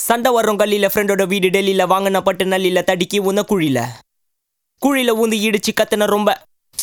சண்டை வரும் கல்லில ஃப்ரெண்டோட வீடு டெல்லியில வாங்கின பட்டு நல்லில தடிக்கி உந்த குழியில குழியில ஊந்து இடிச்சு கத்துன ரொம்ப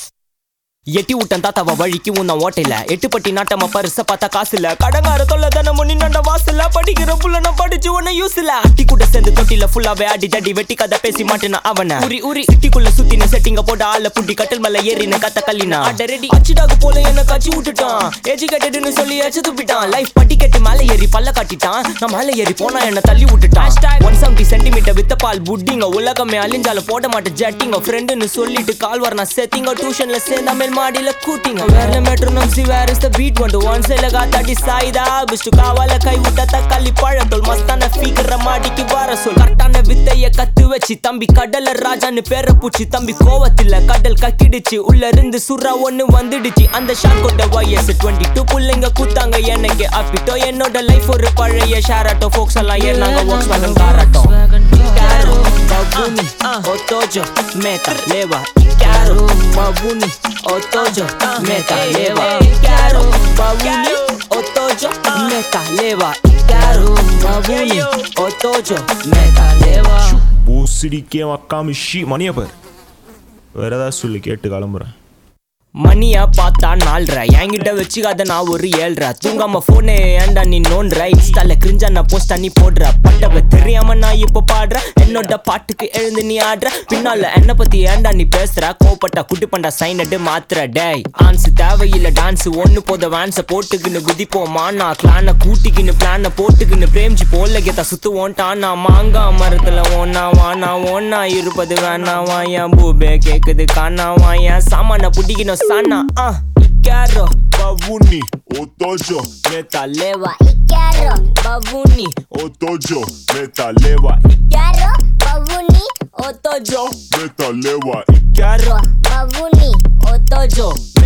எட்டி விட்டன் தாத்தாவ வழிக்கு உன்ன ஓட்டையில எட்டு பட்டி நாட்டமா பரிச பார்த்தா காசு இல்ல கடங்கார தொல்ல தானே முன்னி நண்ட வாசல்ல படிக்கிற புள்ள நான் படிச்சு உன்ன யூஸ் இல்ல அட்டி கூட சேர்ந்து தொட்டில ஃபுல்லாவே அடி தடி வெட்டி கதை பேசி மாட்டேன அவன உரி உரி சிட்டிக்குள்ள சுத்தின செட்டிங்க போட்டு ஆள புட்டி கட்டல் மேல ஏறின கத்த கல்லினா அட ரெடி அச்சிடாக்கு போல என்ன கச்சி விட்டுட்டான் எஜுகேட்டட்னு சொல்லி எச்சு துப்பிட்டான் லைஃப் பட்டி கட்டி மேல ஏறி பல்ல காட்டிட்டான் நான் மேல ஏறி போனா என்ன தள்ளி விட்டுட்டான் ஒன் செவன்டி சென்டிமீட்டர் வித்த பால் புட்டிங்க உலகமே அழிஞ்சாலும் போட மாட்டேன் ஜட்டிங்க ஃப்ரெண்டுன்னு சொல்லிட்டு கால் வர நான் செத்திங்க டியூஷன்ல சேர்ந்தா மேல் மாடியில கூட்டிங்க வேற மெட்ரோ நம்சி வேற இஸ் த பீட் வந்து ஒன் சைல காத்தாடி சாய்தா பிஸ்டு காவால கை விட்ட தக்காளி பழத்தோல் மஸ்தான ஃபீக்கர மாடிக்கு வர சொல் கரெக்டான வித்தைய கத்து வச்சு தம்பி கடல ராஜான்னு பேர பூச்சி தம்பி கோவத்துல கடல் கக்கிடுச்சு உள்ள இருந்து சுறா ஒண்ணு வந்துடுச்சு அந்த ஷாட் கொண்ட வயசு டுவெண்ட்டி டூ புள்ளைங்க கூத்தாங்க எனக்கு அப்பிட்டோ என்னோட லைஃப் ஒரு பழைய ஷேராட்டோ ஃபோக்ஸ் எல்லாம் ஏறினாங்க வாக்ஸ் வேகன் காராட்டோ Caro, babuni, otojo, meta, leva, caro, babuni, otojo, meta, leva, caro, babuni, otojo, meta, leva, caro, babuni, otojo, meta, leva. பூசிடிக்கே மக்காம ஷி மணியை பாரு வேற ஏதாவது சொல்லி கேட்டு கிளம்புறேன் மணியா பார்த்தா நால்ற என்கிட்ட வச்சுக்காத நான் ஒரு ஏழ்ற தூங்காம போனே ஏன்டா நீ நோன்ற இன்ஸ்டால கிரிஞ்சா நான் போஸ்ட் நீ போடுற பட்டவ தெரியாம நான் இப்ப பாடுற என்னோட பாட்டுக்கு எழுந்து நீ ஆடுற பின்னால என்ன பத்தி ஏன்டா நீ பேசுற கோப்பட்டா குட்டி பண்டா சைன் அட்டு மாத்துற டேய் ஆன்ஸ் தேவையில்ல டான்ஸ் ஒண்ணு போத வேன்ஸ போட்டுக்கின்னு குதிப்போமா நான் கிளான கூட்டிக்கின்னு பிளான போட்டுக்கின்னு பிரேம்ஜி போல கேத்தா சுத்துவோன்ட்டான் நான் மாங்கா மரத்துல ஒன்னா வானா ஒன்னா இருப்பது வேணாவா என் பூபே கேக்குது காணாவா என் சாமான புடிக்கணும் சானா ஆ இக்காரோ பவுனி otojo மெத்தலேவா Icaro, பவுனி otojo metalewa Icaro, Babuni, ஓத்தோஜோ metalewa இக்காரோ Babuni, ஓத்தோஜோ